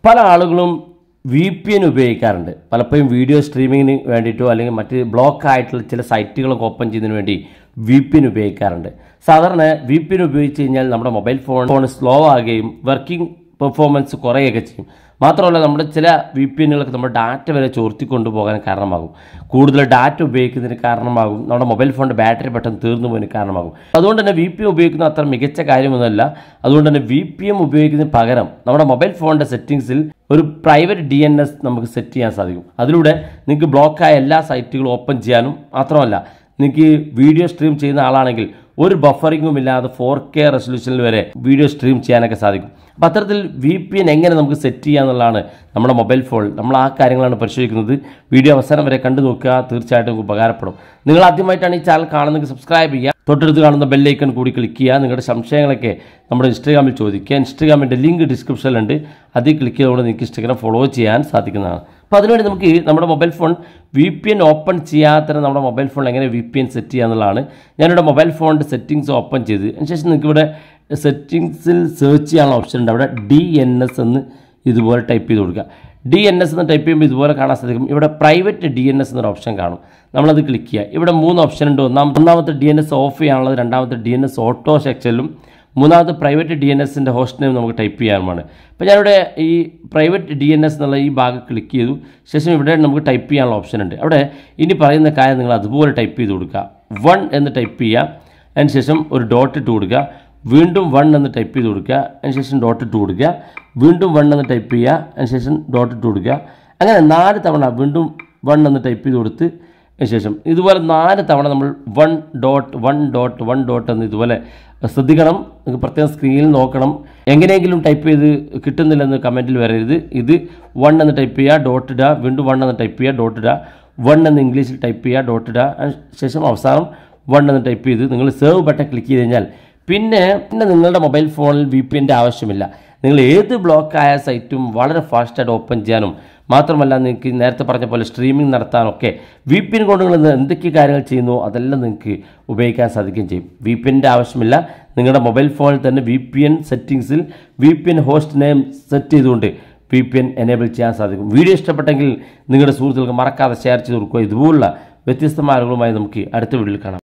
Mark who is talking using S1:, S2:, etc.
S1: പല ആളുകളും V P N ഉപയോഗിക്കാറുണ്ട് പലപ്പോഴും വീഡിയോ സ്ട്രീമിങ്ങിന് വേണ്ടിയിട്ടോ അല്ലെങ്കിൽ മറ്റ് ബ്ലോക്ക് ആയിട്ടുള്ള ചില സൈറ്റുകളൊക്കെ ഓപ്പൺ ചെയ്യുന്നതിന് വേണ്ടി വി പി എൻ ഉപയോഗിക്കാറുണ്ട് സാധാരണ വി പി എൻ ഉപയോഗിച്ച് കഴിഞ്ഞാൽ നമ്മുടെ മൊബൈൽ ഫോൺ ഫോൺ സ്ലോ ആകുകയും വർക്കിംഗ് പെർഫോമൻസ് കുറയുകയൊക്കെ ചെയ്യും മാത്രമല്ല നമ്മുടെ ചില വി പി എന്നുകളൊക്കെ നമ്മുടെ ഡാറ്റ വരെ ചോർത്തിക്കൊണ്ടു പോകാൻ കാരണമാകും കൂടുതൽ ഡാറ്റ ഉപയോഗിക്കുന്നതിന് കാരണമാകും നമ്മുടെ മൊബൈൽ ഫോണിൻ്റെ ബാറ്ററി പെട്ടെന്ന് തീർന്നു പോകാൻ കാരണമാകും അതുകൊണ്ട് തന്നെ വി പി എം ഉപയോഗിക്കുന്ന അത്ര മികച്ച കാര്യമൊന്നുമല്ല അതുകൊണ്ട് തന്നെ വി പി എം ഉപയോഗിക്കുന്നതിന് പകരം നമ്മുടെ മൊബൈൽ ഫോണിൻ്റെ സെറ്റിങ്സിൽ ഒരു പ്രൈവറ്റ് ഡി എൻ എസ് നമുക്ക് സെറ്റ് ചെയ്യാൻ സാധിക്കും അതിലൂടെ നിങ്ങൾക്ക് ബ്ലോക്കായ എല്ലാ സൈറ്റുകളും ഓപ്പൺ ചെയ്യാനും മാത്രമല്ല നിങ്ങൾക്ക് വീഡിയോ സ്ട്രീം ചെയ്യുന്ന ആളാണെങ്കിൽ ഒരു ബഫറിങ്ങും ഇല്ലാതെ ഫോർ കെ റെസൊല്യൂഷനിൽ വരെ വീഡിയോ സ്ട്രീം ചെയ്യാനൊക്കെ സാധിക്കും അപ്പോൾ അത്തരത്തിൽ വി പി എൻ എങ്ങനെ നമുക്ക് സെറ്റ് ചെയ്യുക എന്നുള്ളതാണ് നമ്മുടെ മൊബൈൽ ഫോൺ നമ്മൾ ആ കാര്യങ്ങളാണ് പരിശോധിക്കുന്നത് വീഡിയോ അവസാനം വരെ കണ്ടു നോക്കുക തീർച്ചയായിട്ടും നിങ്ങൾക്ക് ഉപകാരപ്പെടും നിങ്ങൾ ആദ്യമായിട്ടാണ് ഈ ചാനൽ കാണുന്നെങ്കിൽ സബ്സ്ക്രൈബ് ചെയ്യുക തൊട്ടടുത്ത് കാണുന്ന ബെല്ലൈക്കൺ കൂടി ക്ലിക്ക് ചെയ്യുക നിങ്ങളുടെ സംശയങ്ങളൊക്കെ നമ്മുടെ ഇൻസ്റ്റാഗ്രാമിൽ ചോദിക്കുക ഇൻസ്റ്റാഗ്രാമിൻ്റെ ലിങ്ക് ഡിസ്ക്രിപ്ഷനിലുണ്ട് അതിൽ ക്ലിക്ക് ചെയ്തുകൊണ്ട് നിങ്ങൾക്ക് ഇൻസ്റ്റാഗ്രാം ഫോളോ ചെയ്യാൻ സാധിക്കുന്നതാണ് അപ്പോൾ അതിനുവേണ്ടി നമുക്ക് നമ്മുടെ mobile phone V P N open ചെയ്യാത്ത നമ്മുടെ മൊബൈൽ ഫോൺ എങ്ങനെ വി പി എൻ സെറ്റ് ചെയ്യുക എന്നുള്ളതാണ് ഞാനിവിടെ മൊബൈൽ ഫോണിൻ്റെ സെറ്റിങ്സ് ഓപ്പൺ ചെയ്ത് അതിനുശേഷം നിങ്ങൾക്ക് ഇവിടെ സെറ്റിങ്സിൽ സെർച്ച് ചെയ്യാനുള്ള ഓപ്ഷൻ ഉണ്ട് അവിടെ ഡി എൻ എസ് എന്ന് ഇതുപോലെ ടൈപ്പ് ചെയ്ത് കൊടുക്കുക ഡി എൻ എസ് എന്ന് ടൈപ്പ് ചെയ്യുമ്പോൾ ഇതുപോലെ കാണാൻ സാധിക്കും ഇവിടെ പ്രൈവറ്റ് ഡി എൻ എസ് എന്നൊരു ഓപ്ഷൻ കാണും നമ്മളത് ക്ലിക്ക് ചെയ്യുക ഇവിടെ മൂന്ന് ഓപ്ഷൻ ഉണ്ട് ഒന്നാം ഒന്നാമത്തെ ഡി എൻ എസ് ഓഫ് ചെയ്യാനുള്ളത് രണ്ടാമത്തെ ഡി എൻ എസ് ഓട്ടോ സെക്ഷനിലും മൂന്നാമത്തെ പ്രൈവറ്റ് ഡി എൻ എസിൻ്റെ ഹോസ്റ്റ് നെയിം നമുക്ക് ടൈപ്പ് ചെയ്യാനുമാണ് അപ്പോൾ ഞാനിവിടെ ഈ പ്രൈവറ്റ് ഡി എൻ എസ് എന്നുള്ള ഈ ഭാഗം ക്ലിക്ക് ചെയ്തു ശേഷം ഇവിടെ നമുക്ക് ടൈപ്പ് ചെയ്യാനുള്ള ഓപ്ഷൻ ഉണ്ട് അവിടെ ഇനി പറയുന്ന കാര്യം നിങ്ങൾ അതുപോലെ ടൈപ്പ് ചെയ്ത് കൊടുക്കുക വൺ എന്ന് ടൈപ്പ് ചെയ്യുക അതിനുശേഷം ഒരു ഡോട്ട് ഇട്ട് കൊടുക്കുക വീണ്ടും വൺ എന്ന് ടൈപ്പ് ചെയ്ത് കൊടുക്കുക അതിനുശേഷം ഡോട്ട് ഇട്ട് കൊടുക്കുക വീണ്ടും വൺ എന്ന് ടൈപ്പ് ചെയ്യുക അതിനുശേഷം ഡോട്ട് ഇട്ട് കൊടുക്കുക അങ്ങനെ നാല് തവണ വീണ്ടും വൺ എന്ന് ടൈപ്പ് ചെയ്ത് കൊടുത്ത് ശേഷം ഇതുപോലെ നാല് തവണ നമ്മൾ one dot one dot one dot എന്ന് ഇതുപോലെ ശ്രദ്ധിക്കണം നിങ്ങൾക്ക് പ്രത്യേകം സ്ക്രീനിൽ നോക്കണം എങ്ങനെയെങ്കിലും ടൈപ്പ് ചെയ്ത് കിട്ടുന്നില്ലെന്ന് കമൻറ്റിൽ വരരുത് ഇത് വൺ എന്ന് ടൈപ്പ് ചെയ്യുക ഡോട്ട് ഇടുക വീണ്ടും വൺ എന്ന് ടൈപ്പ് ചെയ്യുക ഡോട്ട് ഇടുക വൺ എന്ന് ഇംഗ്ലീഷിൽ ടൈപ്പ് ചെയ്യുക ഡോട്ട് ഇടുക അതിന് ശേഷം അവസാനം വൺ എന്ന് ടൈപ്പ് ചെയ്ത് നിങ്ങൾ സേവ് ബട്ടൺ ക്ലിക്ക് ചെയ്ത് കഴിഞ്ഞാൽ പിന്നെ പിന്നെ നിങ്ങളുടെ മൊബൈൽ ഫോണിൽ വി പി എൻ്റെ ആവശ്യമില്ല നിങ്ങൾ ഏത് ബ്ലോക്ക് ആയ സൈറ്റും വളരെ ഫാസ്റ്റായിട്ട് ഓപ്പൺ ചെയ്യാനും മാത്രമല്ല നിങ്ങൾക്ക് നേരത്തെ പറഞ്ഞ പോലെ സ്ട്രീമിംഗ് നടത്താനൊക്കെ വി പി എൻ കൊണ്ട് നിങ്ങൾ എന്തൊക്കെ കാര്യങ്ങൾ ചെയ്യുന്നു അതെല്ലാം നിങ്ങൾക്ക് ഉപയോഗിക്കാൻ സാധിക്കുകയും ചെയ്യും വി പി എൻ്റെ ആവശ്യമില്ല നിങ്ങളുടെ മൊബൈൽ ഫോണിൽ തന്നെ വി പി എൻ സെറ്റിങ്സിൽ V P N host name set ചെയ്തുകൊണ്ട് വി പി എൻ എനേബിൾ ചെയ്യാൻ സാധിക്കും വീഡിയോ ഇഷ്ടപ്പെട്ടെങ്കിൽ നിങ്ങളുടെ സുഹൃത്തുക്കൾക്ക് മറക്കാതെ ഷെയർ ചെയ്ത് കൊടുക്കുക ഇതുപോലുള്ള വ്യത്യസ്തമായ അറിവുകളുമായി നമുക്ക് അടുത്ത വീഡിയോയിൽ കാണാം